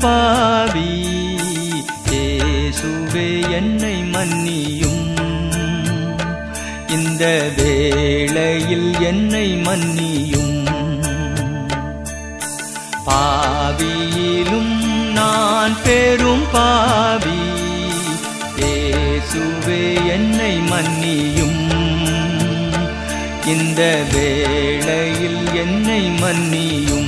பாவி இயேசுவே என்னை மன்னியும் இந்த வேளையில் என்னை மன்னியும் பாவியிலும் நான் பெரும் பாவி இயேசுவே என்னை மன்னியும் இந்த வேளையில் என்னை மன்னியும்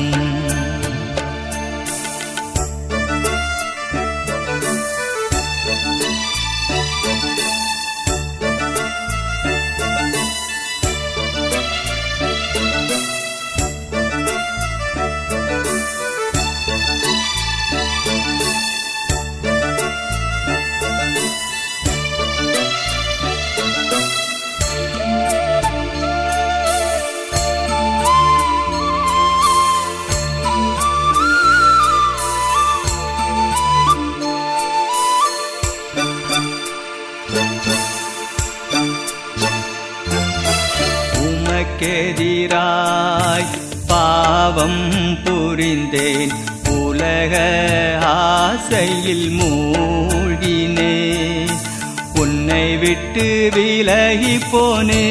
உமக்கெதிராய் பாவம் புரிந்தேன் உலக ஆசையில் மூழ்கினேன் உன்னை விட்டு விலகி போனே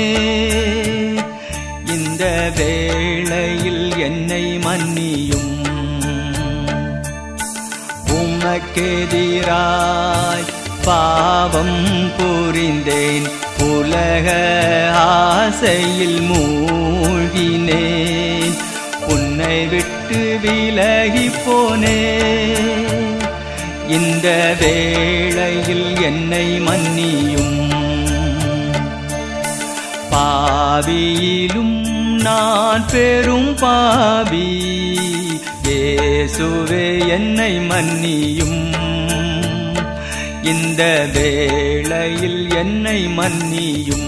இந்த வேளையில் என்னை மன்னியும் உமக்கெதிராய் பாவம் புரிந்தேன் உலக ஆசையில் மூழ்கினேன் உன்னை விட்டு விலகி போனே இந்த வேளையில் என்னை மன்னியும் பாவியிலும் நான் பெரும் பாவி இயேசுவே என்னை மன்னியும் இந்த வேளையில் என்னை மன்னியும்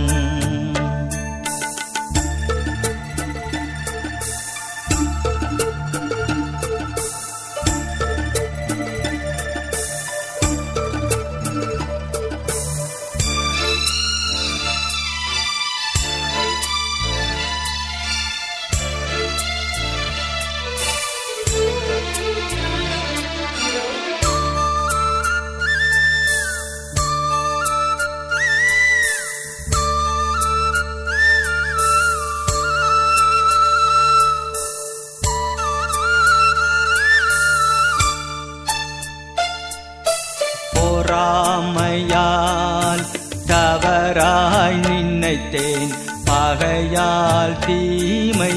பொறாமையால் தவறாய் நினைத்தேன் பகையால் தீமை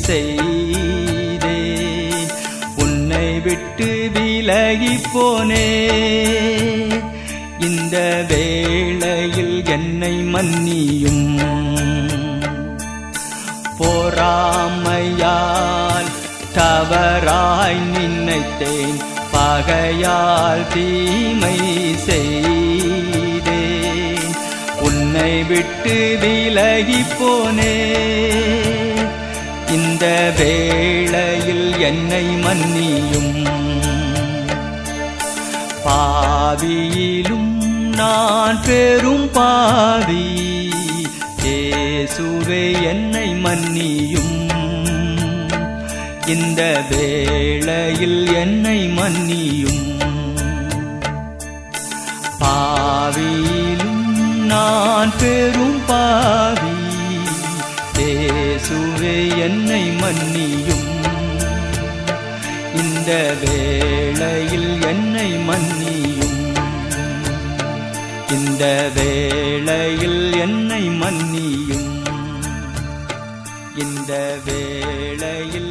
செய்தேன் உன்னை விட்டு விலகி போனே இந்த வேளையில் என்னை மன்னியும் பொறாமையால் தவறாய் நினைத்தேன் பகையால் தீமை செய்தேன் உன்னை விட்டு விலகி போனே இந்த வேளையில் என்னை மன்னியும் பாவியிலும் நான் பெரும் பாவி இயேசுவே என்னை மன்னியும் இந்த வேளையில் என்னை மன்னியும் பாவியிலும் நான் பெரும் பாவி இயேசுவே என்னை மன்னியும் இந்த வேளையில் என்னை மன்னியும் இந்த வேளையில் என்னை மன்னியும் இந்த வேளையில்